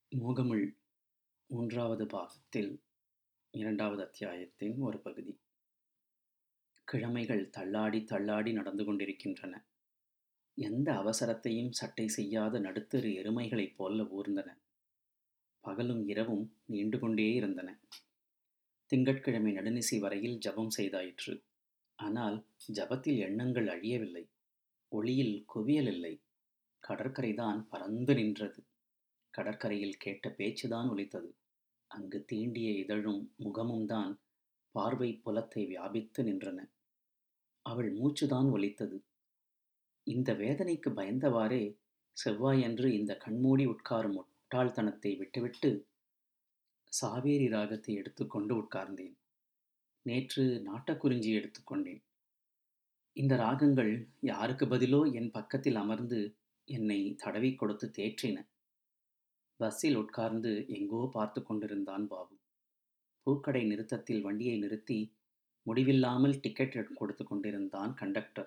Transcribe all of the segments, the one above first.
மோகமுள் மூன்றாவது பாகத்தில் இரண்டாவது அத்தியாயத்தின் ஒரு பகுதி கிழமைகள் தள்ளாடி தள்ளாடி நடந்து கொண்டிருக்கின்றன எந்த அவசரத்தையும் சட்டை செய்யாத நடுத்தரு எருமைகளைப் போல ஊர்ந்தன பகலும் இரவும் நீண்டு கொண்டே இருந்தன திங்கட்கிழமை நடுநிசி வரையில் ஜபம் செய்தாயிற்று ஆனால் ஜபத்தில் எண்ணங்கள் அழியவில்லை ஒளியில் குவியல் இல்லை கடற்கரைதான் பறந்து நின்றது கடற்கரையில் கேட்ட பேச்சுதான் ஒலித்தது அங்கு தீண்டிய இதழும் முகமும் தான் பார்வை புலத்தை வியாபித்து நின்றன அவள் மூச்சுதான் ஒலித்தது இந்த வேதனைக்கு பயந்தவாறே செவ்வாயன்று இந்த கண்மூடி உட்காரும் முட்டாள்தனத்தை விட்டுவிட்டு சாவேரி ராகத்தை எடுத்துக்கொண்டு உட்கார்ந்தேன் நேற்று நாட்டக்குறிஞ்சி எடுத்துக்கொண்டேன் இந்த ராகங்கள் யாருக்கு பதிலோ என் பக்கத்தில் அமர்ந்து என்னை தடவி கொடுத்து தேற்றின பஸ்ஸில் உட்கார்ந்து எங்கோ பார்த்து கொண்டிருந்தான் பாபு பூக்கடை நிறுத்தத்தில் வண்டியை நிறுத்தி முடிவில்லாமல் டிக்கெட் கொடுத்து கொண்டிருந்தான் கண்டக்டர்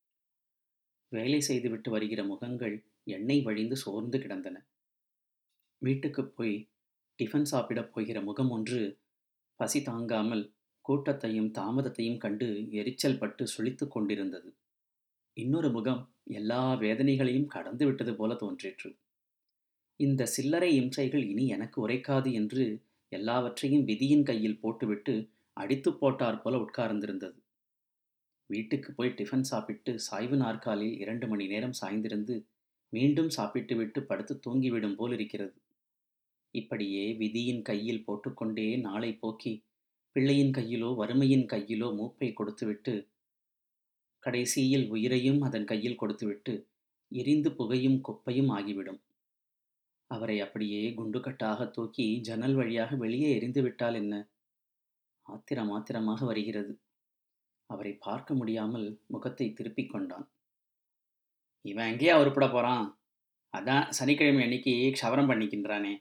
வேலை செய்துவிட்டு வருகிற முகங்கள் எண்ணெய் வழிந்து சோர்ந்து கிடந்தன வீட்டுக்கு போய் டிஃபன் சாப்பிடப் போகிற முகம் ஒன்று பசி தாங்காமல் கூட்டத்தையும் தாமதத்தையும் கண்டு எரிச்சல் பட்டு சுழித்து கொண்டிருந்தது இன்னொரு முகம் எல்லா வேதனைகளையும் கடந்து விட்டது போல தோன்றிற்று இந்த சில்லறை இம்சைகள் இனி எனக்கு உரைக்காது என்று எல்லாவற்றையும் விதியின் கையில் போட்டுவிட்டு அடித்து போட்டார் போல உட்கார்ந்திருந்தது வீட்டுக்கு போய் டிஃபன் சாப்பிட்டு சாய்வு நாற்காலில் இரண்டு மணி நேரம் சாய்ந்திருந்து மீண்டும் சாப்பிட்டு விட்டு படுத்து தூங்கிவிடும் போல் இருக்கிறது இப்படியே விதியின் கையில் போட்டுக்கொண்டே நாளை போக்கி பிள்ளையின் கையிலோ வறுமையின் கையிலோ மூப்பை கொடுத்துவிட்டு கடைசியில் உயிரையும் அதன் கையில் கொடுத்துவிட்டு எரிந்து புகையும் குப்பையும் ஆகிவிடும் அவரை அப்படியே குண்டுகட்டாக தூக்கி ஜன்னல் வழியாக வெளியே எரிந்து விட்டால் என்ன ஆத்திரம் ஆத்திரமாக வருகிறது அவரை பார்க்க முடியாமல் முகத்தை திருப்பிக் கொண்டான் இவன் எங்கேயா உருப்பிட போறான் அதான் சனிக்கிழமை அன்னைக்கு க்ஷவரம் பண்ணிக்கின்றானே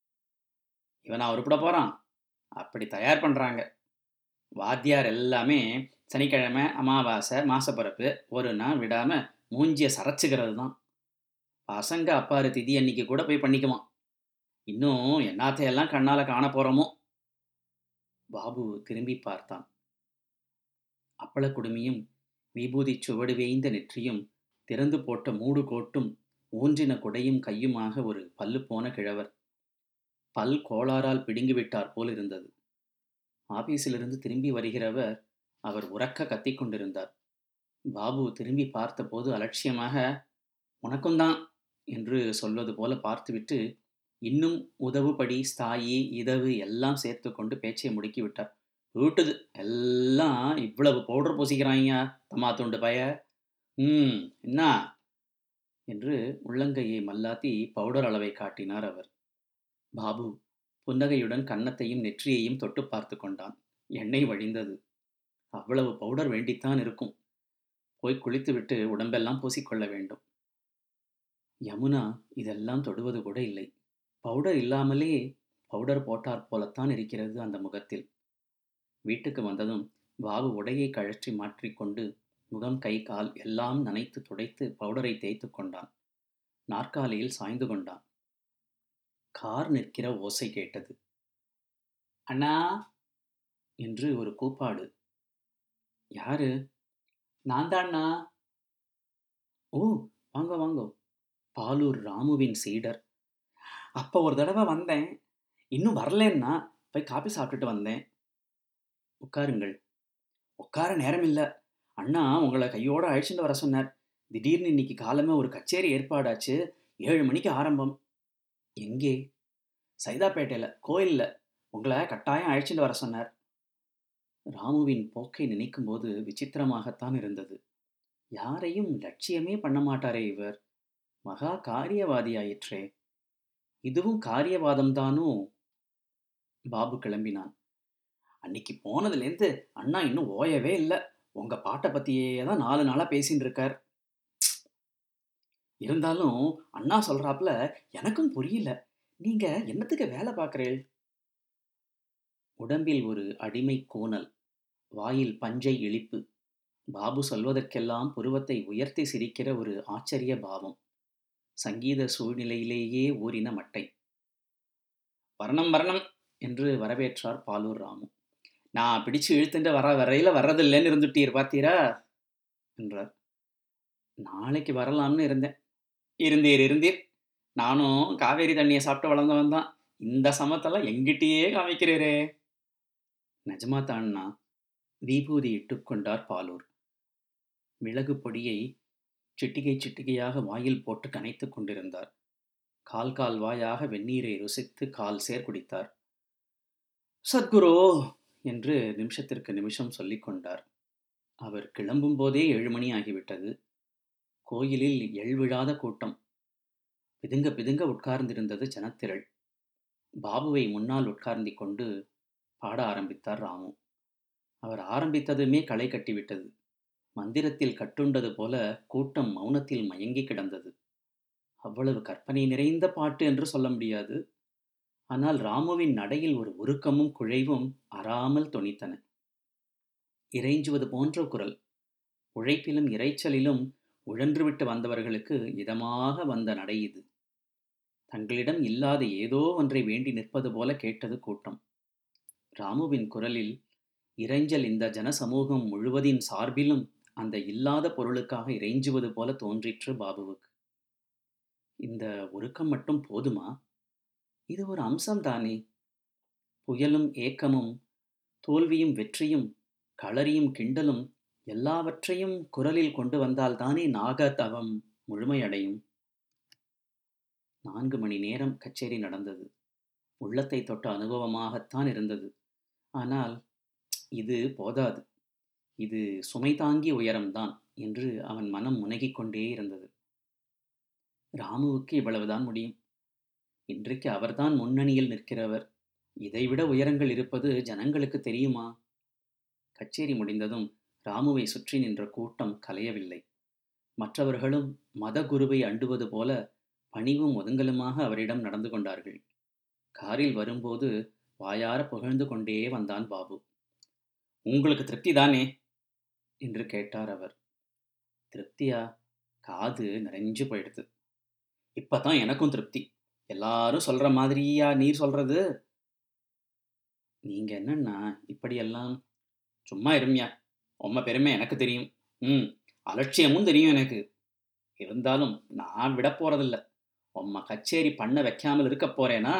இவனா உருப்பிட போறான் அப்படி தயார் பண்றாங்க வாத்தியார் எல்லாமே சனிக்கிழமை அமாவாசை மாசப்பிறப்பு ஒரு நாள் விடாம மூஞ்சிய சரைச்சுக்கிறது தான் பசங்க அப்பாரு திதி அன்னைக்கு கூட போய் பண்ணிக்குமா இன்னும் என்னாத்தையெல்லாம் கண்ணால காண போறோமோ பாபு திரும்பி பார்த்தான் அப்பள குடுமியும் விபூதி சுவடு வேய்ந்த நெற்றியும் திறந்து போட்ட மூடு கோட்டும் ஊன்றின குடையும் கையுமாக ஒரு பல்லு போன கிழவர் பல் கோளாறால் பிடுங்கிவிட்டார் போல் இருந்தது ஆபீஸிலிருந்து திரும்பி வருகிறவர் அவர் உறக்க கத்திக்கொண்டிருந்தார் பாபு திரும்பி பார்த்தபோது அலட்சியமாக உனக்கும்தான் என்று சொல்வது போல பார்த்துவிட்டு இன்னும் உதவுபடி ஸ்தாயி இதவு எல்லாம் சேர்த்து கொண்டு பேச்சை முடுக்கிவிட்டார் வீட்டுது எல்லாம் இவ்வளவு பவுடர் பூசிக்கிறாங்க தம்மா துண்டு பய ம் என்ன என்று உள்ளங்கையை மல்லாத்தி பவுடர் அளவை காட்டினார் அவர் பாபு புன்னகையுடன் கன்னத்தையும் நெற்றியையும் தொட்டு பார்த்து கொண்டான் எண்ணெய் வழிந்தது அவ்வளவு பவுடர் வேண்டித்தான் இருக்கும் போய் குளித்துவிட்டு உடம்பெல்லாம் பூசிக்கொள்ள வேண்டும் யமுனா இதெல்லாம் தொடுவது கூட இல்லை பவுடர் இல்லாமலே பவுடர் போட்டார் போலத்தான் இருக்கிறது அந்த முகத்தில் வீட்டுக்கு வந்ததும் பாபு உடையை கழற்றி மாற்றிக்கொண்டு முகம் கை கால் எல்லாம் நனைத்து துடைத்து பவுடரை தேய்த்து கொண்டான் நாற்காலியில் சாய்ந்து கொண்டான் கார் நிற்கிற ஓசை கேட்டது அண்ணா என்று ஒரு கூப்பாடு யாரு நான் தாண்ணா ஓ வாங்க வாங்க பாலூர் ராமுவின் சீடர் அப்போ ஒரு தடவை வந்தேன் இன்னும் வரலன்னா போய் காப்பி சாப்பிட்டுட்டு வந்தேன் உட்காருங்கள் உட்கார நேரம் இல்லை அண்ணா உங்களை கையோட அழைச்சிட்டு வர சொன்னார் திடீர்னு இன்னைக்கு காலமே ஒரு கச்சேரி ஏற்பாடாச்சு ஏழு மணிக்கு ஆரம்பம் எங்கே சைதாப்பேட்டையில் கோயிலில் உங்களை கட்டாயம் அழைச்சிட்டு வர சொன்னார் ராமுவின் போக்கை நினைக்கும்போது விசித்திரமாகத்தான் இருந்தது யாரையும் லட்சியமே பண்ண மாட்டாரே இவர் மகா காரியவாதியாயிற்றே இதுவும் காரியவாதம்தானோ பாபு கிளம்பினான் அன்னைக்கு போனதுலேருந்து அண்ணா இன்னும் ஓயவே இல்லை உங்க பாட்டை பத்தியே தான் நாலு நாளா பேசின்னு இருக்கார் இருந்தாலும் அண்ணா சொல்றாப்புல எனக்கும் புரியல நீங்க என்னத்துக்கு வேலை பார்க்கறேள் உடம்பில் ஒரு அடிமை கோணல் வாயில் பஞ்சை இழிப்பு பாபு சொல்வதற்கெல்லாம் புருவத்தை உயர்த்தி சிரிக்கிற ஒரு ஆச்சரிய பாவம் சங்கீத சூழ்நிலையிலேயே ஊறின மட்டை வரணம் வரணம் என்று வரவேற்றார் பாலூர் ராமு நான் பிடிச்சு இழுத்துட்டு வர வரையில் வர்றதில்லைன்னு இருந்துட்டீர் பார்த்தீரா என்றார் நாளைக்கு வரலாம்னு இருந்தேன் இருந்தீர் இருந்தீர் நானும் காவேரி தண்ணியை சாப்பிட்டு வளர்ந்தவன் தான் இந்த சமத்தெல்லாம் எங்கிட்டயே காமிக்கிறீரே நிஜமா தான்னா விபூதி இட்டுக்கொண்டார் பாலூர் மிளகு பொடியை சிட்டிகை சிட்டிகையாக வாயில் போட்டு கனைத்து கொண்டிருந்தார் கால் கால் வாயாக வெந்நீரை ருசித்து கால் சேர் குடித்தார் சத்குரு என்று நிமிஷத்திற்கு நிமிஷம் சொல்லிக் கொண்டார் அவர் கிளம்பும் போதே ஏழு மணி ஆகிவிட்டது கோயிலில் எழ்விழாத கூட்டம் பிதுங்க பிதுங்க உட்கார்ந்திருந்தது ஜனத்திரள் பாபுவை முன்னால் உட்கார்ந்தி கொண்டு பாட ஆரம்பித்தார் ராமு அவர் ஆரம்பித்ததுமே களை கட்டிவிட்டது மந்திரத்தில் கட்டுண்டது போல கூட்டம் மௌனத்தில் மயங்கி கிடந்தது அவ்வளவு கற்பனை நிறைந்த பாட்டு என்று சொல்ல முடியாது ஆனால் ராமுவின் நடையில் ஒரு உருக்கமும் குழைவும் அறாமல் தொனித்தன இறைஞ்சுவது போன்ற குரல் உழைப்பிலும் இறைச்சலிலும் உழன்றுவிட்டு வந்தவர்களுக்கு இதமாக வந்த நடை இது தங்களிடம் இல்லாத ஏதோ ஒன்றை வேண்டி நிற்பது போல கேட்டது கூட்டம் ராமுவின் குரலில் இறைஞ்சல் இந்த ஜனசமூகம் முழுவதின் சார்பிலும் அந்த இல்லாத பொருளுக்காக இறைஞ்சுவது போல தோன்றிற்று பாபுவுக்கு இந்த உருக்கம் மட்டும் போதுமா இது ஒரு அம்சம்தானே புயலும் ஏக்கமும் தோல்வியும் வெற்றியும் களரியும் கிண்டலும் எல்லாவற்றையும் குரலில் கொண்டு வந்தால்தானே நாகதவம் முழுமையடையும் நான்கு மணி நேரம் கச்சேரி நடந்தது உள்ளத்தை தொட்ட அனுபவமாகத்தான் இருந்தது ஆனால் இது போதாது இது சுமை தாங்கி உயரம்தான் என்று அவன் மனம் முனகிக் கொண்டே இருந்தது ராமுவுக்கு இவ்வளவுதான் முடியும் இன்றைக்கு அவர்தான் முன்னணியில் நிற்கிறவர் இதைவிட உயரங்கள் இருப்பது ஜனங்களுக்கு தெரியுமா கச்சேரி முடிந்ததும் ராமுவை சுற்றி நின்ற கூட்டம் கலையவில்லை மற்றவர்களும் மத குருவை அண்டுவது போல பணிவும் ஒதுங்கலுமாக அவரிடம் நடந்து கொண்டார்கள் காரில் வரும்போது வாயார புகழ்ந்து கொண்டே வந்தான் பாபு உங்களுக்கு திருப்தி தானே என்று கேட்டார் அவர் திருப்தியா காது நிறைஞ்சு போயிடுது இப்பதான் எனக்கும் திருப்தி எல்லாரும் சொல்ற மாதிரியா நீர் சொல்றது நீங்க என்னன்னா இப்படியெல்லாம் சும்மா இருமியா உம்ம பெருமை எனக்கு தெரியும் ம் அலட்சியமும் தெரியும் எனக்கு இருந்தாலும் நான் விட போறதில்ல உம்ம கச்சேரி பண்ண வைக்காமல் இருக்க போறேனா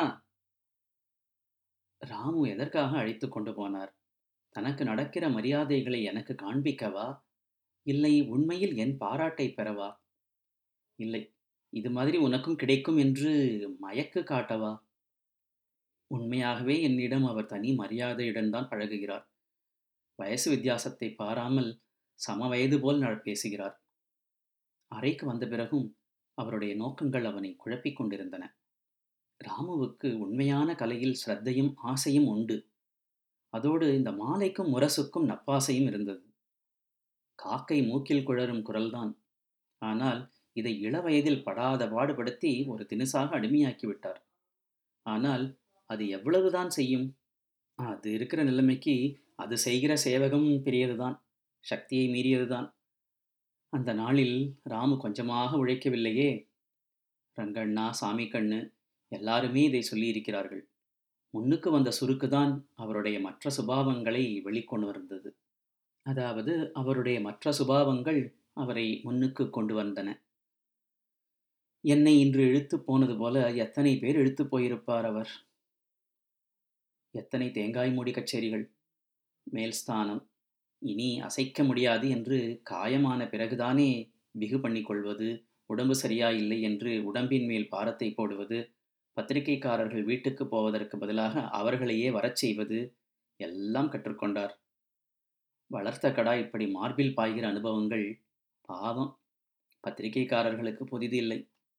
ராமு எதற்காக அழைத்து கொண்டு போனார் தனக்கு நடக்கிற மரியாதைகளை எனக்கு காண்பிக்கவா இல்லை உண்மையில் என் பாராட்டை பெறவா இல்லை இது மாதிரி உனக்கும் கிடைக்கும் என்று மயக்கு காட்டவா உண்மையாகவே என்னிடம் அவர் தனி மரியாதையுடன் தான் பழகுகிறார் வயசு வித்தியாசத்தை பாராமல் சம வயது போல் பேசுகிறார் அறைக்கு வந்த பிறகும் அவருடைய நோக்கங்கள் அவனை குழப்பிக் கொண்டிருந்தன ராமுவுக்கு உண்மையான கலையில் ஸ்ரத்தையும் ஆசையும் உண்டு அதோடு இந்த மாலைக்கும் முரசுக்கும் நப்பாசையும் இருந்தது காக்கை மூக்கில் குழறும் குரல்தான் ஆனால் இதை இளவயதில் படாத பாடுபடுத்தி ஒரு தினுசாக அடிமையாக்கி விட்டார் ஆனால் அது எவ்வளவுதான் செய்யும் அது இருக்கிற நிலைமைக்கு அது செய்கிற சேவகம் பெரியதுதான் சக்தியை மீறியதுதான் அந்த நாளில் ராமு கொஞ்சமாக உழைக்கவில்லையே ரங்கண்ணா சாமி கண்ணு எல்லாருமே இதை சொல்லியிருக்கிறார்கள் முன்னுக்கு வந்த சுருக்குதான் அவருடைய மற்ற சுபாவங்களை வெளிக்கொண்டு வந்தது அதாவது அவருடைய மற்ற சுபாவங்கள் அவரை முன்னுக்கு கொண்டு வந்தன என்னை இன்று இழுத்து போனது போல எத்தனை பேர் இழுத்து போயிருப்பார் அவர் எத்தனை தேங்காய் மூடி கச்சேரிகள் மேல்ஸ்தானம் இனி அசைக்க முடியாது என்று காயமான பிறகுதானே பிகு பண்ணிக்கொள்வது உடம்பு சரியா இல்லை என்று உடம்பின் மேல் பாரத்தை போடுவது பத்திரிகைக்காரர்கள் வீட்டுக்கு போவதற்கு பதிலாக அவர்களையே வரச் செய்வது எல்லாம் கற்றுக்கொண்டார் வளர்த்த கடா இப்படி மார்பில் பாய்கிற அனுபவங்கள் பாவம் பத்திரிகைக்காரர்களுக்கு புதிது இல்லை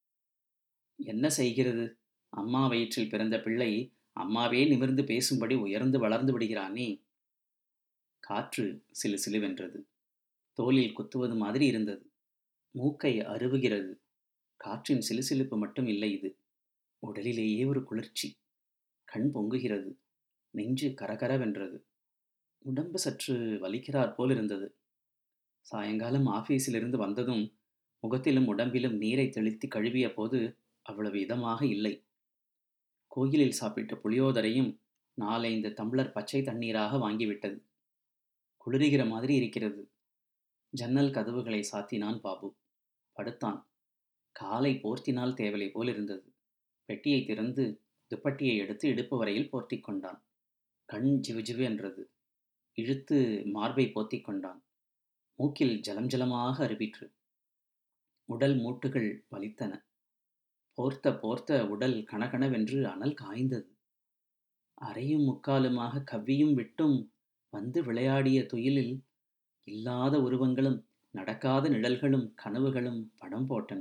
என்ன செய்கிறது அம்மா வயிற்றில் பிறந்த பிள்ளை அம்மாவே நிமிர்ந்து பேசும்படி உயர்ந்து வளர்ந்து விடுகிறானே காற்று சிலு சிலுவென்றது தோலில் குத்துவது மாதிரி இருந்தது மூக்கை அருவுகிறது காற்றின் சிலுசிலுப்பு மட்டும் இல்லை இது உடலிலேயே ஒரு குளிர்ச்சி கண் பொங்குகிறது நெஞ்சு கரகரவென்றது உடம்பு சற்று வலிக்கிறார் போல் இருந்தது சாயங்காலம் ஆபீஸிலிருந்து வந்ததும் முகத்திலும் உடம்பிலும் நீரை தெளித்து கழுவிய போது அவ்வளவு இதமாக இல்லை கோயிலில் சாப்பிட்ட புளியோதரையும் நாலைந்து தம்ளர் பச்சை தண்ணீராக வாங்கிவிட்டது குளிருகிற மாதிரி இருக்கிறது ஜன்னல் கதவுகளை சாத்தினான் பாபு படுத்தான் காலை போர்த்தினால் தேவலை போல் இருந்தது பெட்டியை திறந்து துப்பட்டியை எடுத்து இடுப்பு வரையில் போர்த்தி கொண்டான் கண் ஜிவுஜிவு என்றது இழுத்து மார்பை போத்திக் கொண்டான் மூக்கில் ஜலம் ஜலமாக அருவிற்று உடல் மூட்டுகள் வலித்தன போர்த்த போர்த்த உடல் கணகணவென்று அனல் காய்ந்தது அரையும் முக்காலுமாக கவ்வியும் விட்டும் வந்து விளையாடிய துயிலில் இல்லாத உருவங்களும் நடக்காத நிழல்களும் கனவுகளும் படம் போட்டன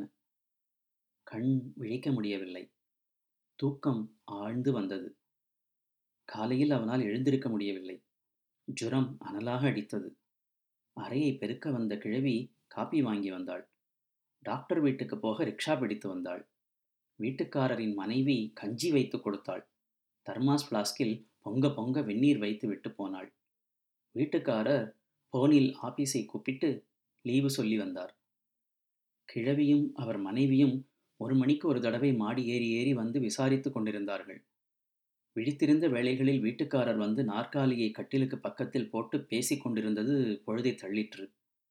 கண் விழிக்க முடியவில்லை தூக்கம் ஆழ்ந்து வந்தது காலையில் அவனால் எழுந்திருக்க முடியவில்லை ஜுரம் அனலாக அடித்தது அறையை பெருக்க வந்த கிழவி காப்பி வாங்கி வந்தாள் டாக்டர் வீட்டுக்கு போக ரிக்ஷா பிடித்து வந்தாள் வீட்டுக்காரரின் மனைவி கஞ்சி வைத்து கொடுத்தாள் தர்மாஸ் பிளாஸ்கில் பொங்க பொங்க வெந்நீர் வைத்து விட்டு போனாள் வீட்டுக்காரர் போனில் ஆபீஸை கூப்பிட்டு லீவு சொல்லி வந்தார் கிழவியும் அவர் மனைவியும் ஒரு மணிக்கு ஒரு தடவை மாடி ஏறி ஏறி வந்து விசாரித்து கொண்டிருந்தார்கள் விழித்திருந்த வேளைகளில் வீட்டுக்காரர் வந்து நாற்காலியை கட்டிலுக்கு பக்கத்தில் போட்டு பேசிக் கொண்டிருந்தது பொழுதை தள்ளிற்று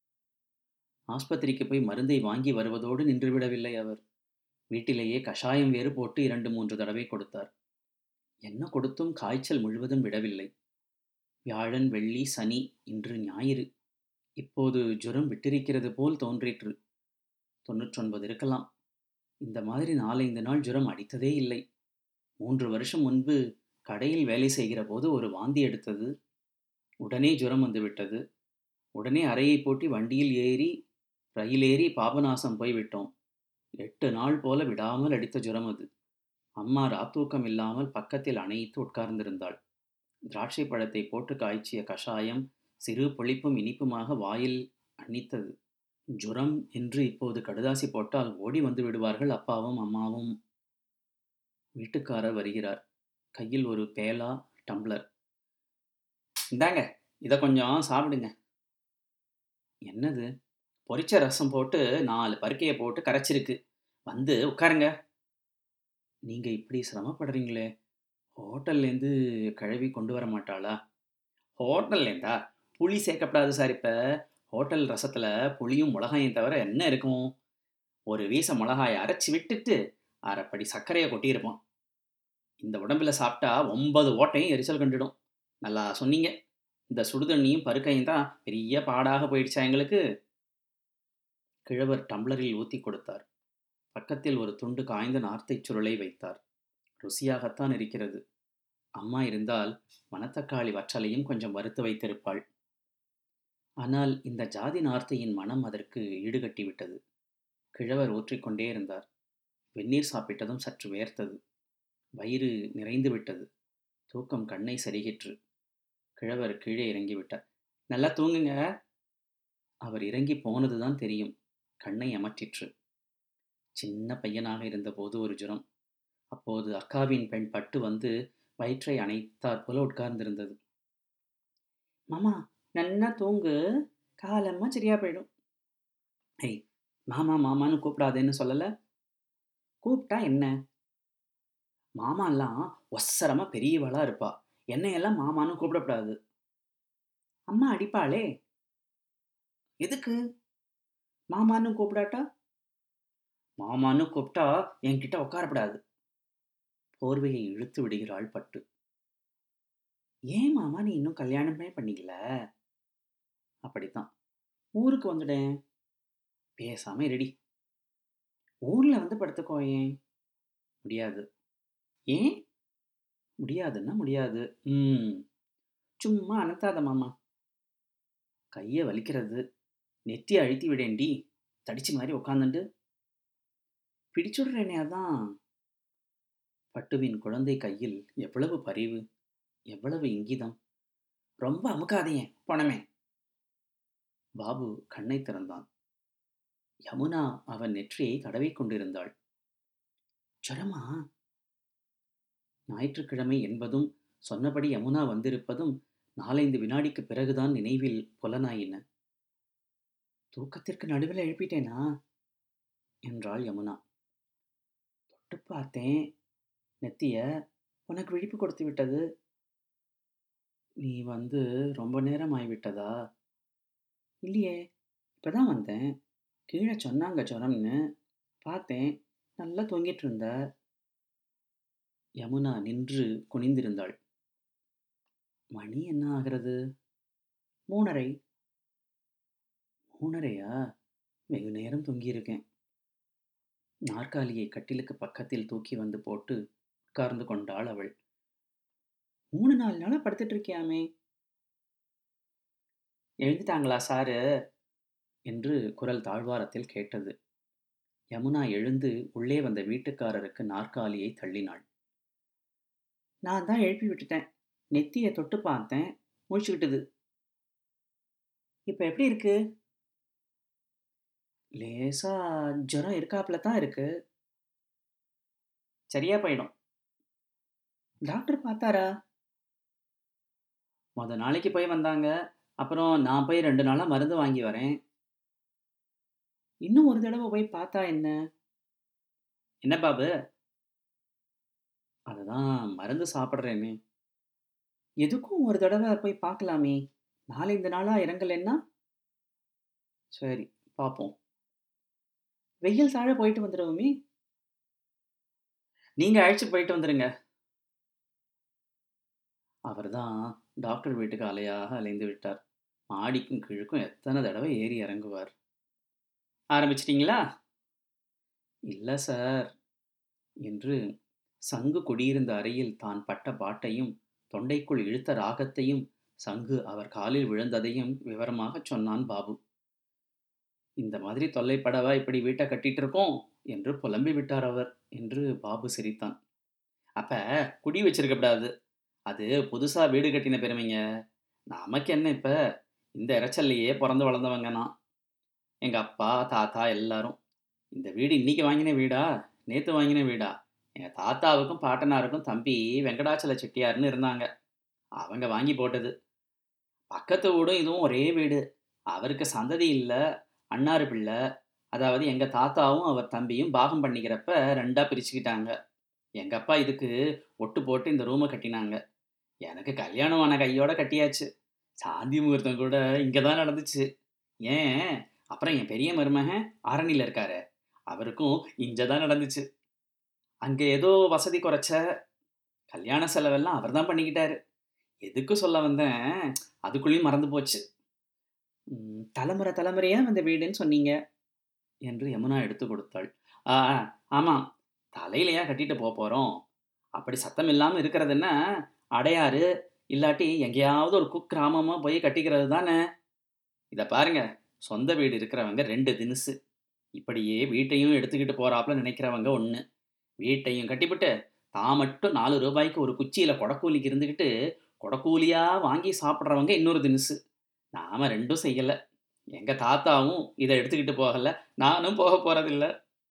ஆஸ்பத்திரிக்கு போய் மருந்தை வாங்கி வருவதோடு நின்றுவிடவில்லை அவர் வீட்டிலேயே கஷாயம் வேறு போட்டு இரண்டு மூன்று தடவை கொடுத்தார் என்ன கொடுத்தும் காய்ச்சல் முழுவதும் விடவில்லை வியாழன் வெள்ளி சனி இன்று ஞாயிறு இப்போது ஜுரம் விட்டிருக்கிறது போல் தோன்றிற்று தொன்னூற்றொன்பது இருக்கலாம் இந்த மாதிரி நாலைந்து நாள் ஜுரம் அடித்ததே இல்லை மூன்று வருஷம் முன்பு கடையில் வேலை செய்கிற போது ஒரு வாந்தி எடுத்தது உடனே ஜுரம் வந்துவிட்டது உடனே அறையை போட்டி வண்டியில் ஏறி ரயில் ஏறி பாபநாசம் போய்விட்டோம் எட்டு நாள் போல விடாமல் அடித்த ஜுரம் அது அம்மா ராத்தூக்கம் இல்லாமல் பக்கத்தில் அணைத்து உட்கார்ந்திருந்தாள் திராட்சை பழத்தை போட்டு காய்ச்சிய கஷாயம் சிறு புளிப்பும் இனிப்புமாக வாயில் அணித்தது ஜுரம் என்று இப்போது கடுதாசி போட்டால் ஓடி வந்து விடுவார்கள் அப்பாவும் அம்மாவும் வீட்டுக்காரர் வருகிறார் கையில் ஒரு பேலா டம்ளர் இந்தாங்க இதை கொஞ்சம் சாப்பிடுங்க என்னது பொரிச்ச ரசம் போட்டு நாலு பருக்கையை போட்டு கரைச்சிருக்கு வந்து உட்காருங்க நீங்க இப்படி சிரமப்படுறீங்களே ஹோட்டல்லேருந்து கழுவி கொண்டு வர மாட்டாளா ஹோட்டல்லேருந்தா புளி சேர்க்கப்படாது சார் இப்போ ஹோட்டல் ரசத்தில் புளியும் மிளகாயும் தவிர என்ன இருக்கும் ஒரு வீச மிளகாயை அரைச்சி விட்டுட்டு அரைப்படி சர்க்கரையை கொட்டியிருப்போம் இந்த உடம்பில் சாப்பிட்டா ஒன்பது ஓட்டையும் எரிச்சல் கண்டுடும் நல்லா சொன்னீங்க இந்த சுடுதண்ணியும் பருக்கையும் தான் பெரிய பாடாக போயிடுச்சா எங்களுக்கு கிழவர் டம்ளரில் ஊற்றி கொடுத்தார் பக்கத்தில் ஒரு துண்டு காய்ந்த நார்த்தைச் சுருளை வைத்தார் ருசியாகத்தான் இருக்கிறது அம்மா இருந்தால் மணத்தக்காளி வற்றலையும் கொஞ்சம் வறுத்து வைத்திருப்பாள் ஆனால் இந்த ஜாதி நார்த்தையின் மனம் அதற்கு ஈடுகட்டிவிட்டது கிழவர் ஊற்றிக்கொண்டே இருந்தார் வெந்நீர் சாப்பிட்டதும் சற்று வேர்த்தது வயிறு நிறைந்து விட்டது தூக்கம் கண்ணை சரிகிற்று கிழவர் கீழே இறங்கிவிட்டார் நல்லா தூங்குங்க அவர் இறங்கி போனதுதான் தெரியும் கண்ணை அமற்றிற்று சின்ன பையனாக இருந்தபோது ஒரு ஜுரம் அப்போது அக்காவின் பெண் பட்டு வந்து வயிற்றை அணைத்தாற் போல உட்கார்ந்திருந்தது மாமா நன்னா தூங்கு காலம்மா சரியா போயிடும் ஐய் மாமா மாமான்னு கூப்பிடாதேன்னு சொல்லலை கூப்பிட்டா என்ன மாமாலாம் ஒசரமாக பெரியவளா இருப்பா என்னையெல்லாம் மாமான்னு கூப்பிடக்கூடாது அம்மா அடிப்பாளே எதுக்கு மாமான்னு கூப்பிடாட்டா மாமான்னு கூப்பிட்டா என்கிட்ட உட்காரப்படாது போர்வையை இழுத்து விடுகிறாள் பட்டு ஏன் மாமா நீ இன்னும் கல்யாணமே பண்ணிக்கல அப்படித்தான் ஊருக்கு வந்துடேன் பேசாம ரெடி ஊர்ல வந்து படுத்துக்கோ ஏன் முடியாது ஏன் முடியாதுன்னா முடியாது ம் சும்மா அனத்தாத மாமா கையை வலிக்கிறது நெத்தி அழுத்தி விடேண்டி தடிச்சு மாதிரி உட்காந்துட்டு பிடிச்சுடுறேனே அதான் பட்டுவின் குழந்தை கையில் எவ்வளவு பரிவு எவ்வளவு இங்கிதம் ரொம்ப அமுக்காதீங்க போனமே பாபு கண்ணை திறந்தான் யமுனா அவன் நெற்றியை தடவிக் கொண்டிருந்தாள் ஜரமா ஞாயிற்றுக்கிழமை என்பதும் சொன்னபடி யமுனா வந்திருப்பதும் நாலைந்து வினாடிக்கு பிறகுதான் நினைவில் புலனாயின தூக்கத்திற்கு நடுவில் எழுப்பிட்டேனா என்றாள் யமுனா தொட்டு பார்த்தேன் நெத்திய உனக்கு விழிப்பு கொடுத்து விட்டது நீ வந்து ரொம்ப நேரம் ஆகிவிட்டதா இல்லையே இப்பதான் வந்தேன் கீழே சொன்னாங்க ஜுரம்னு பார்த்தேன் நல்லா தூங்கிட்டு இருந்த யமுனா நின்று குனிந்திருந்தாள் மணி என்ன ஆகிறது மூணரை மூணரையா வெகு நேரம் தூங்கியிருக்கேன் நாற்காலியை கட்டிலுக்கு பக்கத்தில் தூக்கி வந்து போட்டு உட்கார்ந்து கொண்டாள் அவள் மூணு நாலு நாளா படுத்துட்டு இருக்கியாமே எழுந்துட்டாங்களா சாரு என்று குரல் தாழ்வாரத்தில் கேட்டது யமுனா எழுந்து உள்ளே வந்த வீட்டுக்காரருக்கு நாற்காலியை தள்ளினாள் நான் தான் எழுப்பி விட்டுட்டேன் நெத்தியை தொட்டு பார்த்தேன் முழிச்சுக்கிட்டது இப்போ எப்படி இருக்கு லேசா ஜுரம் இருக்காப்புல தான் இருக்கு சரியா போயிடும் டாக்டர் பார்த்தாரா முத நாளைக்கு போய் வந்தாங்க அப்புறம் நான் போய் ரெண்டு நாளாக மருந்து வாங்கி வரேன் இன்னும் ஒரு தடவை போய் பார்த்தா என்ன என்ன பாபு அதுதான் மருந்து சாப்பிட்றேனே எதுக்கும் ஒரு தடவை போய் பார்க்கலாமே நாளை இந்த நாளாக இறங்கலைன்னா சரி பார்ப்போம் வெயில் தாழ போயிட்டு வந்துடுவோமே நீங்கள் அழைச்சி போயிட்டு வந்துடுங்க அவர்தான் டாக்டர் வீட்டுக்கு அலையாக அலைந்து விட்டார் மாடிக்கும் கீழுக்கும் எத்தனை தடவை ஏறி இறங்குவார் ஆரம்பிச்சிட்டிங்களா இல்லை சார் என்று சங்கு குடியிருந்த அறையில் தான் பட்ட பாட்டையும் தொண்டைக்குள் இழுத்த ராகத்தையும் சங்கு அவர் காலில் விழுந்ததையும் விவரமாக சொன்னான் பாபு இந்த மாதிரி தொல்லைப்படவா இப்படி வீட்டை கட்டிட்டு இருக்கோம் என்று புலம்பி விட்டார் அவர் என்று பாபு சிரித்தான் அப்ப குடி வச்சிருக்கப்படாது அது புதுசா வீடு கட்டின பெருமைங்க நமக்கு என்ன இப்ப இந்த இறைச்சல்லையே பிறந்து வளர்ந்தவங்க நான் எங்க அப்பா தாத்தா எல்லாரும் இந்த வீடு இன்னைக்கு வாங்கின வீடா நேத்து வாங்கின வீடா எங்க தாத்தாவுக்கும் பாட்டனாருக்கும் தம்பி வெங்கடாச்சல செட்டியார்னு இருந்தாங்க அவங்க வாங்கி போட்டது பக்கத்து வீடும் இதுவும் ஒரே வீடு அவருக்கு சந்ததி இல்லை அண்ணாரு பிள்ளை அதாவது எங்க தாத்தாவும் அவர் தம்பியும் பாகம் பண்ணிக்கிறப்ப ரெண்டா பிரிச்சுக்கிட்டாங்க எங்க அப்பா இதுக்கு ஒட்டு போட்டு இந்த ரூமை கட்டினாங்க எனக்கு கல்யாணமான கையோட கட்டியாச்சு சாந்தி முகூர்த்தம் கூட இங்கே தான் நடந்துச்சு ஏன் அப்புறம் என் பெரிய மருமகன் ஆரணியில் இருக்காரு அவருக்கும் இங்கே தான் நடந்துச்சு அங்கே ஏதோ வசதி குறைச்ச கல்யாண செலவெல்லாம் அவர் தான் பண்ணிக்கிட்டாரு எதுக்கு சொல்ல வந்தேன் அதுக்குள்ளேயும் மறந்து போச்சு ம், தலைமுறை தலைமுறையா வந்த வீடுன்னு சொன்னீங்க என்று யமுனா எடுத்து கொடுத்தாள் ஆ ஆ, ஆமாம் தலையிலையா கட்டிட்டு போக போகிறோம் அப்படி சத்தம் இல்லாமல் இருக்கிறது என்ன அடையாறு இல்லாட்டி எங்கேயாவது ஒரு குக்கிராமமாக போய் கட்டிக்கிறது தானே இதை பாருங்க சொந்த வீடு இருக்கிறவங்க ரெண்டு தினுசு இப்படியே வீட்டையும் எடுத்துக்கிட்டு போறாப்புல நினைக்கிறவங்க ஒன்று வீட்டையும் கட்டிவிட்டு தான் மட்டும் நாலு ரூபாய்க்கு ஒரு குச்சியில் கொடக்கூலிக்கு இருந்துக்கிட்டு கொடக்கூலியாக வாங்கி சாப்பிட்றவங்க இன்னொரு தினுசு நாம ரெண்டும் செய்யலை எங்கள் தாத்தாவும் இதை எடுத்துக்கிட்டு போகலை நானும் போக போகிறதில்ல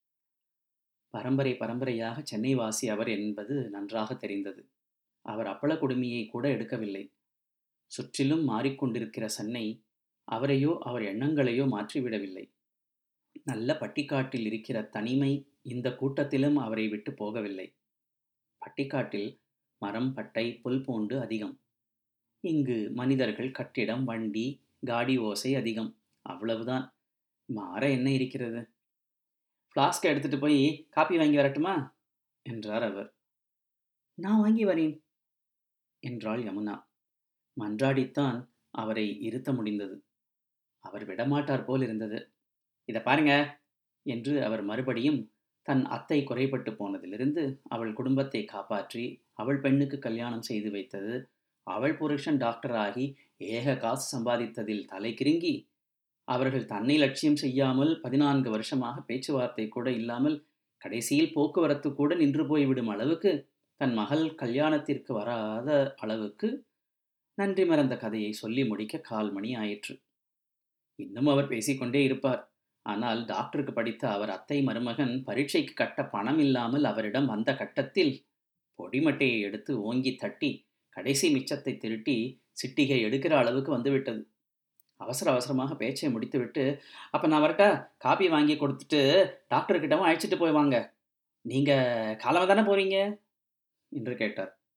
பரம்பரை பரம்பரையாக சென்னை வாசி அவர் என்பது நன்றாக தெரிந்தது அவர் அப்பள குடுமியை கூட எடுக்கவில்லை சுற்றிலும் மாறிக்கொண்டிருக்கிற சென்னை அவரையோ அவர் எண்ணங்களையோ மாற்றிவிடவில்லை நல்ல பட்டிக்காட்டில் இருக்கிற தனிமை இந்த கூட்டத்திலும் அவரை விட்டு போகவில்லை பட்டிக்காட்டில் மரம் பட்டை புல் பூண்டு அதிகம் இங்கு மனிதர்கள் கட்டிடம் வண்டி காடி ஓசை அதிகம் அவ்வளவுதான் மாற என்ன இருக்கிறது ஃப்ளாஸ்கை எடுத்துட்டு போய் காப்பி வாங்கி வரட்டுமா என்றார் அவர் நான் வாங்கி வரேன் என்றாள் யமுனா மன்றாடித்தான் அவரை இருத்த முடிந்தது அவர் விடமாட்டார் போல் இருந்தது இதை பாருங்க என்று அவர் மறுபடியும் தன் அத்தை குறைபட்டு போனதிலிருந்து அவள் குடும்பத்தை காப்பாற்றி அவள் பெண்ணுக்கு கல்யாணம் செய்து வைத்தது அவள் புருஷன் டாக்டர் ஆகி ஏக காசு சம்பாதித்ததில் தலை கிருங்கி அவர்கள் தன்னை லட்சியம் செய்யாமல் பதினான்கு வருஷமாக பேச்சுவார்த்தை கூட இல்லாமல் கடைசியில் போக்குவரத்து கூட நின்று போய்விடும் அளவுக்கு தன் மகள் கல்யாணத்திற்கு வராத அளவுக்கு நன்றி மறந்த கதையை சொல்லி முடிக்க கால் மணி ஆயிற்று இன்னும் அவர் பேசிக்கொண்டே இருப்பார் ஆனால் டாக்டருக்கு படித்த அவர் அத்தை மருமகன் பரீட்சைக்கு கட்ட பணம் இல்லாமல் அவரிடம் வந்த கட்டத்தில் பொடிமட்டையை எடுத்து ஓங்கி தட்டி கடைசி மிச்சத்தை திருட்டி சிட்டிகை எடுக்கிற அளவுக்கு வந்துவிட்டது அவசர அவசரமாக பேச்சை முடித்துவிட்டு அப்போ நான் வரட்டா காப்பி வாங்கி கொடுத்துட்டு டாக்டர்கிட்டவும் அழைச்சிட்டு போய் வாங்க நீங்கள் காலமாக தானே போகிறீங்க என்று கேட்டார்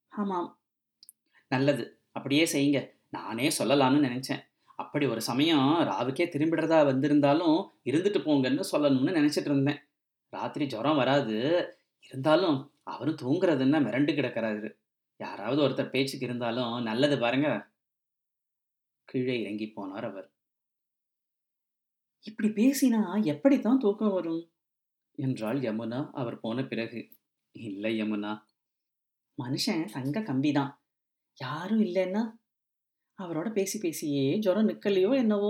ஆமாம் நல்லது அப்படியே செய்யுங்க நானே சொல்லலாம்னு நினைச்சேன் அப்படி ஒரு சமயம் ராவுக்கே திரும்பிடுறதா வந்திருந்தாலும் இருந்துட்டு போங்கன்னு சொல்லணும்னு நினைச்சிட்டு இருந்தேன் ராத்திரி ஜுரம் வராது இருந்தாலும் அவரும் தூங்குறதுன்னா மிரண்டு கிடக்கிறாரு யாராவது ஒருத்தர் பேச்சுக்கு இருந்தாலும் நல்லது பாருங்க கீழே இறங்கி போனார் அவர் இப்படி பேசினா எப்படித்தான் தூக்கம் வரும் என்றாள் யமுனா அவர் போன பிறகு இல்லை யமுனா மனுஷன் தங்க கம்பிதான் யாரும் இல்லைன்னா அவரோட பேசி பேசியே ஜுரம் நிக்கலையோ என்னவோ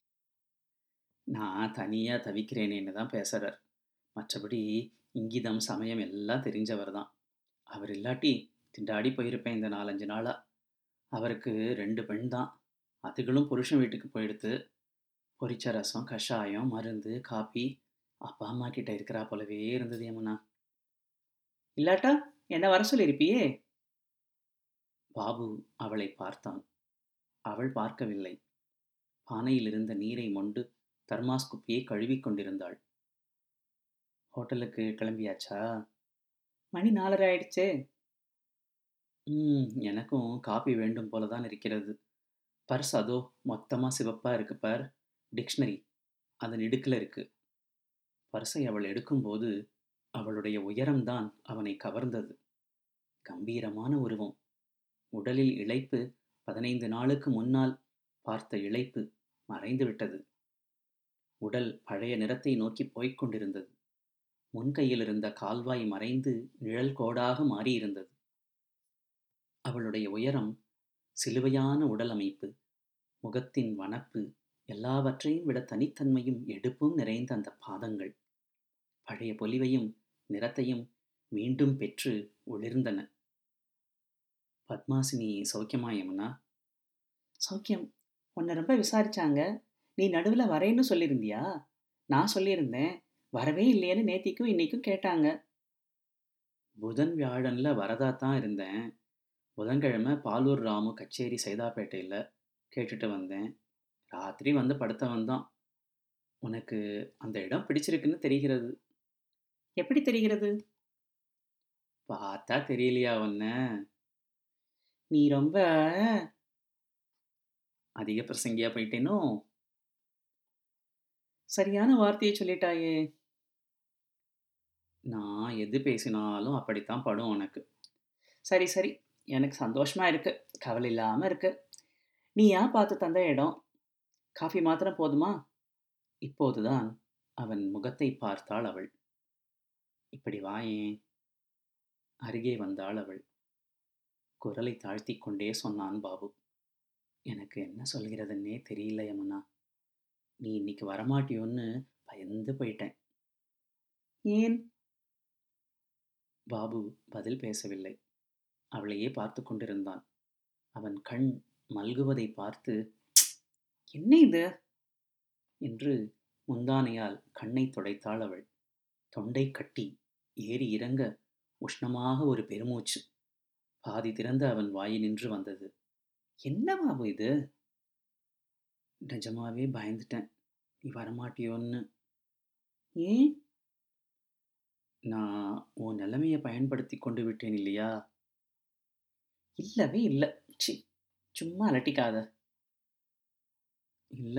நான் தனியா தவிக்கிறேனேன்னு தான் பேசுறார் மற்றபடி இங்கிதம் சமயம் எல்லாம் தெரிஞ்சவர் தான் அவர் இல்லாட்டி திண்டாடி போயிருப்பேன் இந்த நாலஞ்சு நாளா அவருக்கு ரெண்டு பெண் தான் அதுகளும் புருஷன் வீட்டுக்கு போயிடுத்து பொரிச்ச ரசம் கஷாயம் மருந்து காப்பி அப்பா அம்மா கிட்ட இருக்கிறா போலவே இருந்தது யமுனா இல்லாட்டா என்ன வர சொல்லியிருப்பியே பாபு அவளை பார்த்தான் அவள் பார்க்கவில்லை பானையில் இருந்த நீரை மொண்டு தர்மாஸ் குப்பியை கழுவிக் கொண்டிருந்தாள் ஹோட்டலுக்கு கிளம்பியாச்சா மணி நாலரை ஆயிடுச்சே ம் எனக்கும் காபி வேண்டும் போல தான் இருக்கிறது பர்ஸ் அதோ மொத்தமாக சிவப்பாக இருக்கு பார் டிக்ஷனரி அதன் இடுக்கில் இருக்கு பர்ஸை அவள் எடுக்கும்போது அவளுடைய உயரம்தான் அவனை கவர்ந்தது கம்பீரமான உருவம் உடலில் இழைப்பு பதினைந்து நாளுக்கு முன்னால் பார்த்த இழைப்பு மறைந்து விட்டது உடல் பழைய நிறத்தை நோக்கி போய்க் கொண்டிருந்தது முன்கையில் இருந்த கால்வாய் மறைந்து நிழல் கோடாக மாறியிருந்தது அவளுடைய உயரம் சிலுவையான உடல் அமைப்பு முகத்தின் வனப்பு எல்லாவற்றையும் விட தனித்தன்மையும் எடுப்பும் நிறைந்த அந்த பாதங்கள் பழைய பொலிவையும் நிறத்தையும் மீண்டும் பெற்று ஒளிர்ந்தன பத்மாசினி சௌக்கியமாயம்னா சௌக்கியம் உன்னை ரொம்ப விசாரிச்சாங்க நீ நடுவில் வரேன்னு சொல்லியிருந்தியா நான் சொல்லியிருந்தேன் வரவே இல்லையேன்னு நேத்திக்கும் இன்னைக்கும் கேட்டாங்க புதன் வியாழன்ல வரதா தான் இருந்தேன் புதன்கிழமை பாலூர் ராமு கச்சேரி சைதாப்பேட்டையில் கேட்டுட்டு வந்தேன் ராத்திரி வந்து படுத்தவன் தான் உனக்கு அந்த இடம் பிடிச்சிருக்குன்னு தெரிகிறது எப்படி தெரிகிறது பார்த்தா தெரியலையா உன்ன நீ ரொம்ப அதிக பிரசங்கியா போயிட்டேனோ சரியான வார்த்தையை சொல்லிட்டாயே நான் எது பேசினாலும் அப்படித்தான் படும் உனக்கு சரி சரி எனக்கு சந்தோஷமா இருக்கு கவலை இல்லாம இருக்கு நீ ஏன் பார்த்து தந்த இடம் காஃபி மாத்திரம் போதுமா இப்போதுதான் அவன் முகத்தை பார்த்தாள் அவள் இப்படி வாயேன் அருகே வந்தாள் அவள் குரலை தாழ்த்தி கொண்டே சொன்னான் பாபு எனக்கு என்ன சொல்கிறதுன்னே தெரியல யமுனா நீ இன்னைக்கு வரமாட்டியோன்னு பயந்து போயிட்டேன் ஏன் பாபு பதில் பேசவில்லை அவளையே பார்த்து கொண்டிருந்தான் அவன் கண் மல்குவதை பார்த்து என்ன இது என்று முந்தானையால் கண்ணை துடைத்தாள் அவள் தொண்டை கட்டி ஏறி இறங்க உஷ்ணமாக ஒரு பெருமூச்சு பாதி திறந்த அவன் வாயினின்று வந்தது என்ன பாபு இது நிஜமாவே பயந்துட்டேன் நீ வரமாட்டியோன்னு ஏன் நான் உன் நிலைமையை பயன்படுத்தி கொண்டு விட்டேன் இல்லையா இல்லவே இல்லை சி சும்மா அலட்டிக்காத இல்ல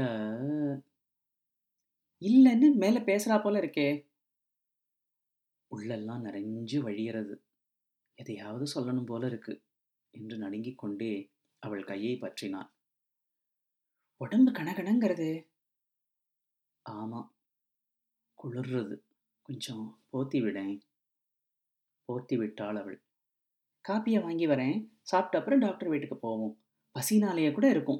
இல்லைன்னு மேலே பேசுறா போல இருக்கே உள்ளெல்லாம் நிறைஞ்சு வழியறது எதையாவது சொல்லணும் போல இருக்கு என்று நடுங்கிக் கொண்டே அவள் கையை பற்றினான் உடம்பு கணகணங்கிறது ஆமா குளிர்றது கொஞ்சம் போத்தி விடேன் போத்தி விட்டாள் அவள் காப்பியை வாங்கி வரேன் சாப்பிட்ட அப்புறம் டாக்டர் வீட்டுக்கு போவோம் பசினாலேயே கூட இருக்கும்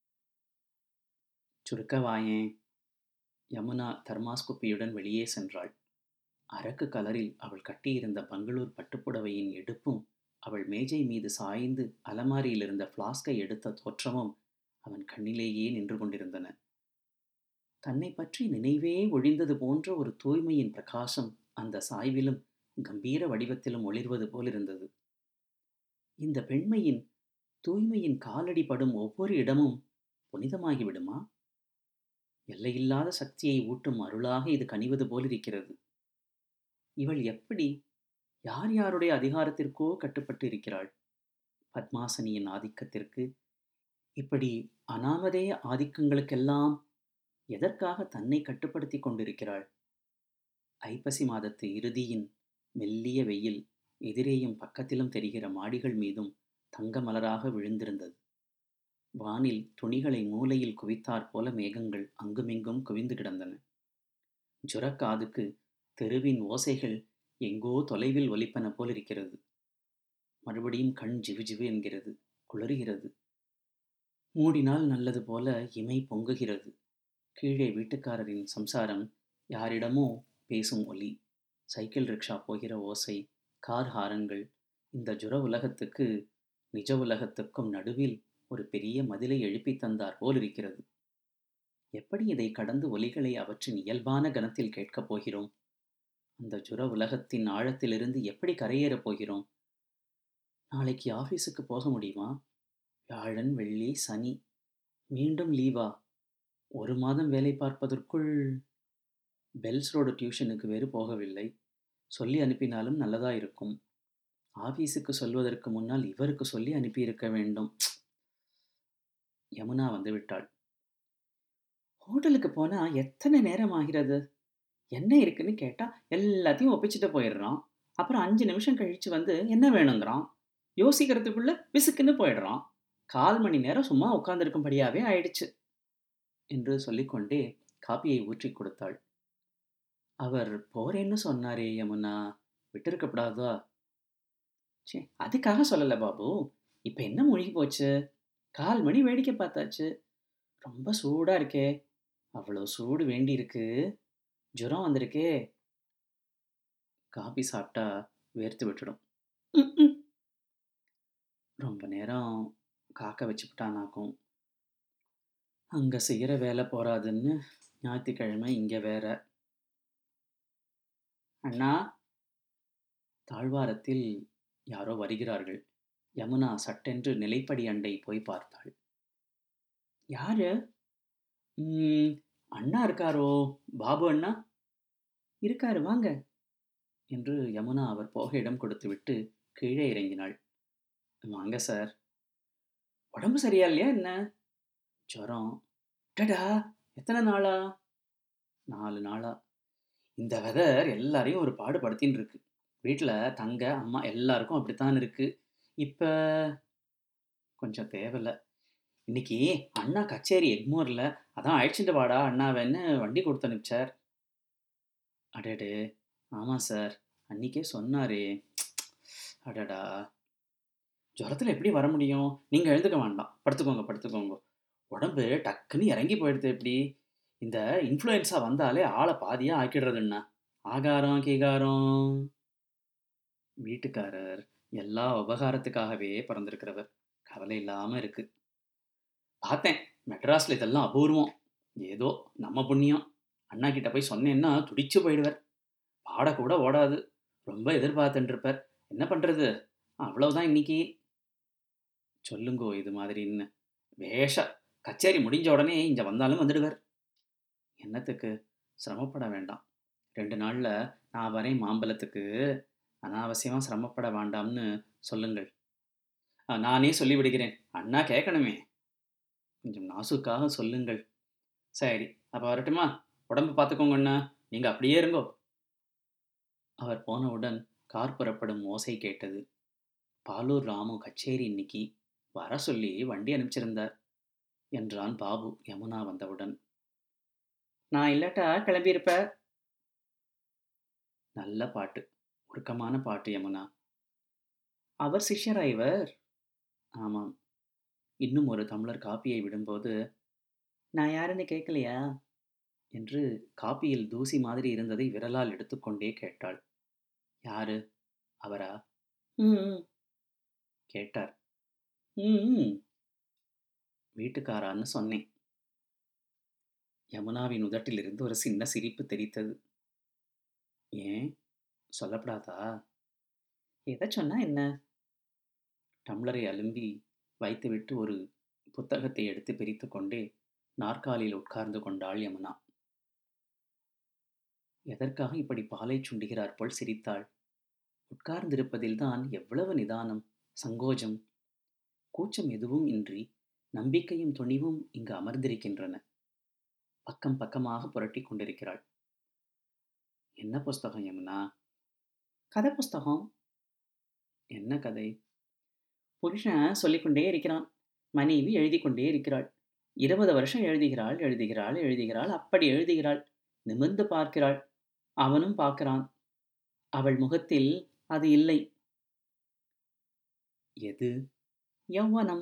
சுருக்க வாயேன் யமுனா தர்மாஸ் குப்பியுடன் வெளியே சென்றாள் அரக்கு கலரில் அவள் கட்டியிருந்த பங்களூர் பட்டுப்புடவையின் எடுப்பும் அவள் மேஜை மீது சாய்ந்து அலமாரியில் இருந்த பிளாஸ்கை எடுத்த தோற்றமும் அவன் கண்ணிலேயே நின்று கொண்டிருந்தன தன்னை பற்றி நினைவே ஒழிந்தது போன்ற ஒரு தூய்மையின் பிரகாசம் அந்த சாய்விலும் கம்பீர வடிவத்திலும் ஒளிர்வது போலிருந்தது இந்த பெண்மையின் தூய்மையின் காலடி படும் ஒவ்வொரு இடமும் புனிதமாகி விடுமா எல்லையில்லாத சக்தியை ஊட்டும் அருளாக இது கனிவது போலிருக்கிறது இவள் எப்படி யார் யாருடைய அதிகாரத்திற்கோ கட்டுப்பட்டு இருக்கிறாள் பத்மாசனியின் ஆதிக்கத்திற்கு இப்படி அனாமதேய ஆதிக்கங்களுக்கெல்லாம் எதற்காக தன்னை கட்டுப்படுத்தி கொண்டிருக்கிறாள் ஐப்பசி மாதத்து இறுதியின் மெல்லிய வெயில் எதிரேயும் பக்கத்திலும் தெரிகிற மாடிகள் மீதும் தங்க மலராக விழுந்திருந்தது வானில் துணிகளை மூலையில் குவித்தாற் போல மேகங்கள் அங்குமிங்கும் குவிந்து கிடந்தன ஜுரக்காதுக்கு தெருவின் ஓசைகள் எங்கோ தொலைவில் ஒலிப்பன போல் இருக்கிறது மறுபடியும் கண் ஜிவு ஜிவு என்கிறது குளறுகிறது மூடினால் நல்லது போல இமை பொங்குகிறது கீழே வீட்டுக்காரரின் சம்சாரம் யாரிடமோ பேசும் ஒலி சைக்கிள் ரிக்ஷா போகிற ஓசை கார் ஹாரன்கள் இந்த ஜுர உலகத்துக்கு நிஜ உலகத்துக்கும் நடுவில் ஒரு பெரிய மதிலை எழுப்பி தந்தார் போல் இருக்கிறது எப்படி இதை கடந்து ஒலிகளை அவற்றின் இயல்பான கணத்தில் கேட்கப் போகிறோம் அந்த ஜுர உலகத்தின் ஆழத்திலிருந்து எப்படி கரையேறப் போகிறோம் நாளைக்கு ஆஃபீஸுக்கு போக முடியுமா வியாழன் வெள்ளி சனி மீண்டும் லீவா ஒரு மாதம் வேலை பார்ப்பதற்குள் பெல்ஸ் ரோடு டியூஷனுக்கு வேறு போகவில்லை சொல்லி அனுப்பினாலும் நல்லதா இருக்கும் ஆஃபீஸுக்கு சொல்வதற்கு முன்னால் இவருக்கு சொல்லி அனுப்பியிருக்க வேண்டும் யமுனா வந்து விட்டாள் ஹோட்டலுக்கு போனா எத்தனை நேரம் ஆகிறது என்ன இருக்குன்னு கேட்டா எல்லாத்தையும் ஒப்பிச்சுட்டு போயிடுறான் அப்புறம் அஞ்சு நிமிஷம் கழிச்சு வந்து என்ன வேணுங்கிறான் யோசிக்கிறதுக்குள்ள விசுக்குன்னு போயிடுறான் கால் மணி நேரம் சும்மா உட்கார்ந்திருக்கும்படியாவே ஆயிடுச்சு என்று சொல்லிக்கொண்டே காப்பியை ஊற்றி கொடுத்தாள் அவர் போறேன்னு சொன்னாரே யமுனா விட்டிருக்கப்படாதா சே அதுக்காக சொல்லல பாபு இப்ப என்ன மூழ்கி போச்சு கால் மணி வேடிக்கை பார்த்தாச்சு ரொம்ப சூடா இருக்கே அவ்வளோ சூடு வேண்டி இருக்கு ஜுரம் வந்திருக்கே காபி சாப்பிட்டா வேர்த்து விட்டுடும் ம், ம். ரொம்ப நேரம் காக்க வச்சுக்கிட்டானாக்கும் அங்க செய்யற வேலை போறாதுன்னு ஞாயிற்றுக்கிழமை இங்க வேற அண்ணா தாழ்வாரத்தில் யாரோ வருகிறார்கள் யமுனா சட்டென்று நிலைப்படி அண்டை போய் பார்த்தாள் யாரு "ம், அண்ணா இருக்காரோ பாபு அண்ணா இருக்காரு வாங்க என்று யமுனா அவர் போக இடம் கொடுத்துவிட்டு கீழே இறங்கினாள் வாங்க சார் உடம்பு சரியா இல்லையா என்ன ஜுரம் டடா எத்தனை நாளா நாலு நாளா இந்த வெதர் எல்லாரையும் ஒரு பாடுபடுத்தின்னு இருக்கு வீட்டில் தங்க அம்மா எல்லாருக்கும் அப்படித்தான் இருக்கு இப்போ கொஞ்சம் தேவையில்ல இன்னைக்கு அண்ணா கச்சேரி எக்மோரில் அதான் அழைச்சிட்டு வாடா அண்ணாவேன்னு வண்டி கொடுத்து அனுப்பிச்சார் அடடே ஆமாம் சார் அன்னிக்கே சொன்னாரே அடடா ஜுரத்தில் எப்படி வர முடியும் நீங்கள் எழுந்துக்க வேண்டாம் படுத்துக்கோங்க படுத்துக்கோங்க உடம்பு டக்குன்னு இறங்கி போயிடுது எப்படி இந்த இன்ஃப்ளூயன்ஸா வந்தாலே ஆளை பாதியா ஆக்கிடுறதுன்னா ஆகாரம் கீகாரம் வீட்டுக்காரர் எல்லா உபகாரத்துக்காகவே பிறந்திருக்கிறவர் கவலை இல்லாம இருக்கு பார்த்தேன் மெட்ராஸ்ல இதெல்லாம் அபூர்வம் ஏதோ நம்ம புண்ணியம் அண்ணா கிட்ட போய் சொன்னேன்னா துடிச்சு போயிடுவார் பாடக்கூட ஓடாது ரொம்ப எதிர்பார்த்துட்டு இருப்பார் என்ன பண்றது அவ்வளவுதான் இன்னைக்கு சொல்லுங்கோ இது மாதிரின்னு வேஷ கச்சேரி முடிஞ்ச உடனே இங்க வந்தாலும் வந்துடுவார் என்னத்துக்கு சிரமப்பட வேண்டாம் ரெண்டு நாளில் நான் வரேன் மாம்பழத்துக்கு அனாவசியமாக சிரமப்பட வேண்டாம்னு சொல்லுங்கள் ஆ, நானே சொல்லிவிடுகிறேன் அண்ணா கேட்கணுமே கொஞ்சம் நாசுக்காக சொல்லுங்கள் சரி அப்போ வரட்டுமா உடம்பு பார்த்துக்கோங்க அண்ணா நீங்கள் அப்படியே இருங்கோ அவர் போனவுடன் கார் புறப்படும் ஓசை கேட்டது பாலூர் ராமு கச்சேரி இன்னைக்கு வர சொல்லி வண்டி அனுப்பிச்சிருந்தார் என்றான் பாபு யமுனா வந்தவுடன் நான் இல்லாட்டா கிளம்பியிருப்ப நல்ல பாட்டு உருக்கமான பாட்டு யமுனா அவர் சிஷ்யரா இவர் ஆமாம் இன்னும் ஒரு டம்ளர் காப்பியை விடும்போது நான் யாருன்னு கேட்கலையா என்று காப்பியில் தூசி மாதிரி இருந்ததை விரலால் எடுத்துக்கொண்டே கேட்டாள் யாரு அவரா ம் கேட்டார் ம் வீட்டுக்காரான்னு சொன்னேன் யமுனாவின் உதட்டிலிருந்து ஒரு சின்ன சிரிப்பு தெரித்தது ஏன் சொல்லப்படாதா எதை சொன்னா என்ன டம்ளரை அலும்பி வைத்துவிட்டு ஒரு புத்தகத்தை எடுத்து பிரித்து கொண்டே நாற்காலியில் உட்கார்ந்து கொண்டாள் யமுனா எதற்காக இப்படி பாலை சுண்டுகிறார் போல் சிரித்தாள் உட்கார்ந்திருப்பதில்தான் எவ்வளவு நிதானம் சங்கோஜம் கூச்சம் எதுவும் இன்றி நம்பிக்கையும் துணிவும் இங்கு அமர்ந்திருக்கின்றன பக்கம் பக்கமாக புரட்டி கொண்டிருக்கிறாள் என்ன புஸ்தகம் யமுனா கதை புஸ்தகம் என்ன கதை புருஷன் சொல்லிக்கொண்டே இருக்கிறான் மனைவி எழுதி கொண்டே இருக்கிறாள் இருபது வருஷம் எழுதுகிறாள் எழுதுகிறாள் எழுதுகிறாள் அப்படி எழுதுகிறாள் நிமிர்ந்து பார்க்கிறாள் அவனும் பார்க்கிறான் அவள் முகத்தில் அது இல்லை எது யௌவனம்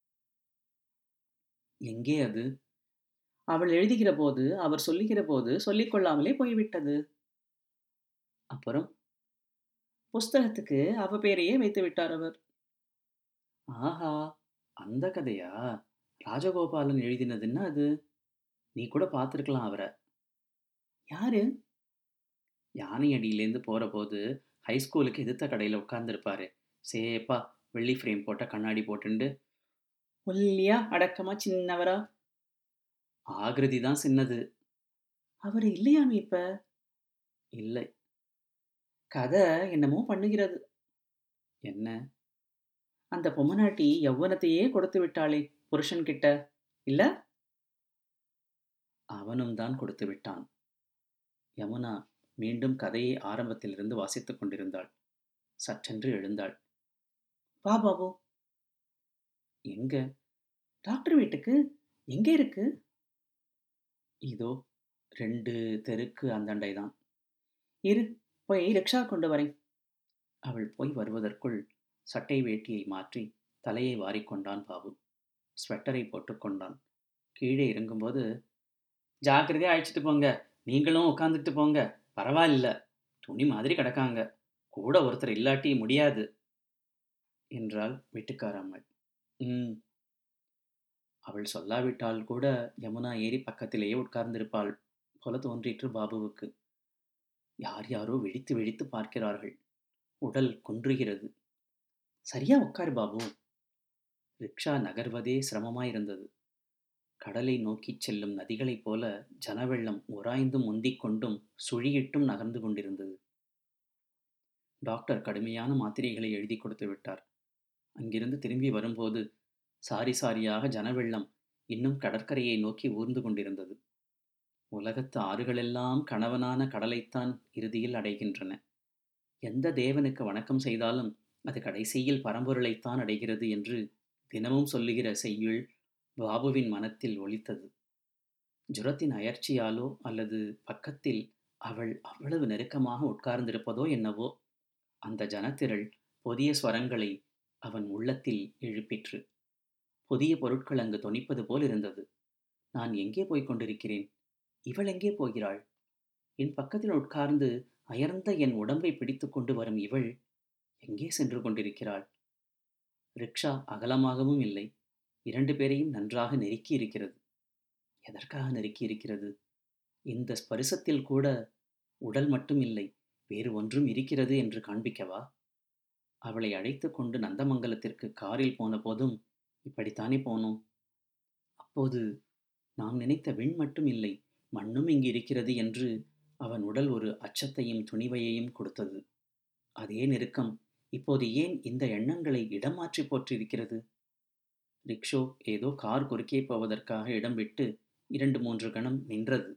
எங்கே அது அவள் எழுதுகிற போது அவர் சொல்லுகிற போது சொல்லிக்கொள்ளாமலே போய்விட்டது அப்புறம் புஸ்தகத்துக்கு அவ பேரையே வைத்து விட்டார் அவர் ஆஹா அந்த கதையா ராஜகோபாலன் எழுதினதுன்னா அது நீ கூட பார்த்துருக்கலாம் அவரை யாரு யானை அடியிலேருந்து போகிற போது ஹைஸ்கூலுக்கு எதிர்த்த கடையில் உட்காந்துருப்பாரு சேப்பா வெள்ளி ஃப்ரேம் போட்ட கண்ணாடி போட்டுண்டு ஒல்லியா அடக்கமா சின்னவரா ஆகிருதி தான் சின்னது அவர் இல்லையாமே இப்ப இல்லை கதை என்னமோ பண்ணுகிறது என்ன அந்த பொம்மநாட்டி யௌவனத்தையே கொடுத்து விட்டாளே புருஷன்கிட்ட இல்ல அவனும் தான் கொடுத்து விட்டான் யமுனா மீண்டும் கதையை ஆரம்பத்திலிருந்து வாசித்துக் கொண்டிருந்தாள் சற்றென்று எழுந்தாள் வா பாபு எங்க டாக்டர் வீட்டுக்கு எங்க இருக்கு இதோ ரெண்டு தெருக்கு அந்தண்டை தான் இரு போய் ரிக்ஷா கொண்டு வரேன் அவள் போய் வருவதற்குள் சட்டை வேட்டியை மாற்றி தலையை வாரிக்கொண்டான் பாபு ஸ்வெட்டரை போட்டுக்கொண்டான் கீழே இறங்கும்போது ஜாக்கிரதையாக அழைச்சிட்டு போங்க நீங்களும் உட்காந்துட்டு போங்க பரவாயில்ல துணி மாதிரி கிடக்காங்க கூட ஒருத்தர் இல்லாட்டி முடியாது என்றாள் வீட்டுக்காரம்மல் ம் அவள் சொல்லாவிட்டால் கூட யமுனா ஏறி பக்கத்திலேயே உட்கார்ந்திருப்பாள் போல தோன்றிற்று பாபுவுக்கு யார் யாரோ வெடித்து வெடித்து பார்க்கிறார்கள் உடல் குன்றுகிறது சரியா உட்காரு பாபு ரிக்ஷா நகர்வதே சிரமமாயிருந்தது கடலை நோக்கிச் செல்லும் நதிகளைப் போல ஜனவெள்ளம் உராய்ந்தும் முந்திக் கொண்டும் சுழியிட்டும் நகர்ந்து கொண்டிருந்தது டாக்டர் கடுமையான மாத்திரைகளை எழுதி கொடுத்து விட்டார் அங்கிருந்து திரும்பி வரும்போது சாரி சாரியாக ஜனவெள்ளம் இன்னும் கடற்கரையை நோக்கி ஊர்ந்து கொண்டிருந்தது உலகத்து ஆறுகளெல்லாம் கணவனான கடலைத்தான் இறுதியில் அடைகின்றன எந்த தேவனுக்கு வணக்கம் செய்தாலும் அது கடைசியில் பரம்பொருளைத்தான் அடைகிறது என்று தினமும் சொல்லுகிற செய்யுள் பாபுவின் மனத்தில் ஒலித்தது ஜுரத்தின் அயற்சியாலோ அல்லது பக்கத்தில் அவள் அவ்வளவு நெருக்கமாக உட்கார்ந்திருப்பதோ என்னவோ அந்த ஜனத்திரள் புதிய ஸ்வரங்களை அவன் உள்ளத்தில் எழுப்பிற்று புதிய பொருட்கள் அங்கு தொனிப்பது போல் இருந்தது நான் எங்கே போய்க் கொண்டிருக்கிறேன் இவள் எங்கே போகிறாள் என் பக்கத்தில் உட்கார்ந்து அயர்ந்த என் உடம்பை பிடித்து கொண்டு வரும் இவள் எங்கே சென்று கொண்டிருக்கிறாள் ரிக்ஷா அகலமாகவும் இல்லை இரண்டு பேரையும் நன்றாக நெருக்கி இருக்கிறது எதற்காக நெருக்கி இருக்கிறது இந்த ஸ்பரிசத்தில் கூட உடல் மட்டும் இல்லை வேறு ஒன்றும் இருக்கிறது என்று காண்பிக்கவா அவளை அழைத்து கொண்டு நந்தமங்கலத்திற்கு காரில் போன போதும் இப்படித்தானே போனோம் அப்போது நாம் நினைத்த விண் மட்டும் இல்லை மண்ணும் இங்கு இருக்கிறது என்று அவன் உடல் ஒரு அச்சத்தையும் துணிவையையும் கொடுத்தது அதே நெருக்கம் இப்போது ஏன் இந்த எண்ணங்களை இடம் மாற்றி போற்றிருக்கிறது ரிக்ஷோ ஏதோ கார் குறுக்கே போவதற்காக இடம் விட்டு இரண்டு மூன்று கணம் நின்றது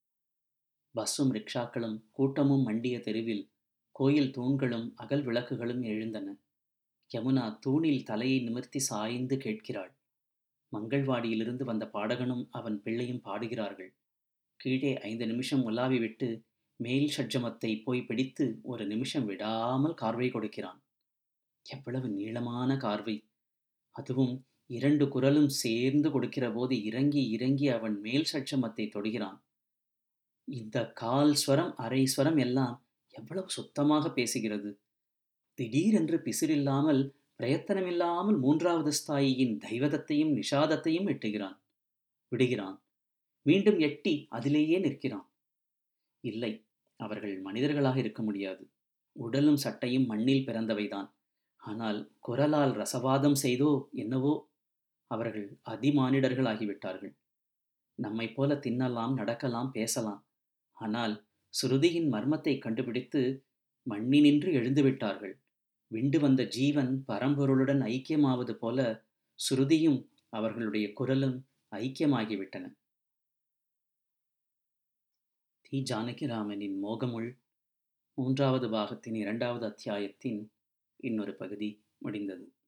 பஸ்ஸும் ரிக்ஷாக்களும் கூட்டமும் மண்டிய தெருவில் கோயில் தூண்களும் அகல் விளக்குகளும் எழுந்தன யமுனா தூணில் தலையை நிமிர்த்தி சாய்ந்து கேட்கிறாள் மங்கள்வாடியிலிருந்து வந்த பாடகனும் அவன் பிள்ளையும் பாடுகிறார்கள் கீழே ஐந்து நிமிஷம் உலாவி விட்டு மேல் ஷட்ஜமத்தை போய் பிடித்து ஒரு நிமிஷம் விடாமல் கார்வை கொடுக்கிறான் எவ்வளவு நீளமான கார்வை அதுவும் இரண்டு குரலும் சேர்ந்து கொடுக்கிற போது இறங்கி இறங்கி அவன் மேல் சட்சமத்தை தொடுகிறான் இந்த கால் ஸ்வரம் அரை ஸ்வரம் எல்லாம் எவ்வளவு சுத்தமாக பேசுகிறது திடீரென்று பிசிறில்லாமல் பிரயத்தனமில்லாமல் மூன்றாவது ஸ்தாயியின் தைவதத்தையும் நிஷாதத்தையும் எட்டுகிறான் விடுகிறான் மீண்டும் எட்டி அதிலேயே நிற்கிறான் இல்லை அவர்கள் மனிதர்களாக இருக்க முடியாது உடலும் சட்டையும் மண்ணில் பிறந்தவைதான் ஆனால் குரலால் ரசவாதம் செய்தோ என்னவோ அவர்கள் அதிமானிடர்கள் ஆகிவிட்டார்கள் நம்மை போல தின்னலாம் நடக்கலாம் பேசலாம் ஆனால் சுருதியின் மர்மத்தை கண்டுபிடித்து மண்ணினின்று எழுந்து விட்டார்கள் விண்டு வந்த ஜீவன் பரம்பொருளுடன் ஐக்கியமாவது போல சுருதியும் அவர்களுடைய குரலும் ஐக்கியமாகிவிட்டன தி ஜானகிராமனின் மோகமுள் மூன்றாவது பாகத்தின் இரண்டாவது அத்தியாயத்தின் இன்னொரு பகுதி முடிந்தது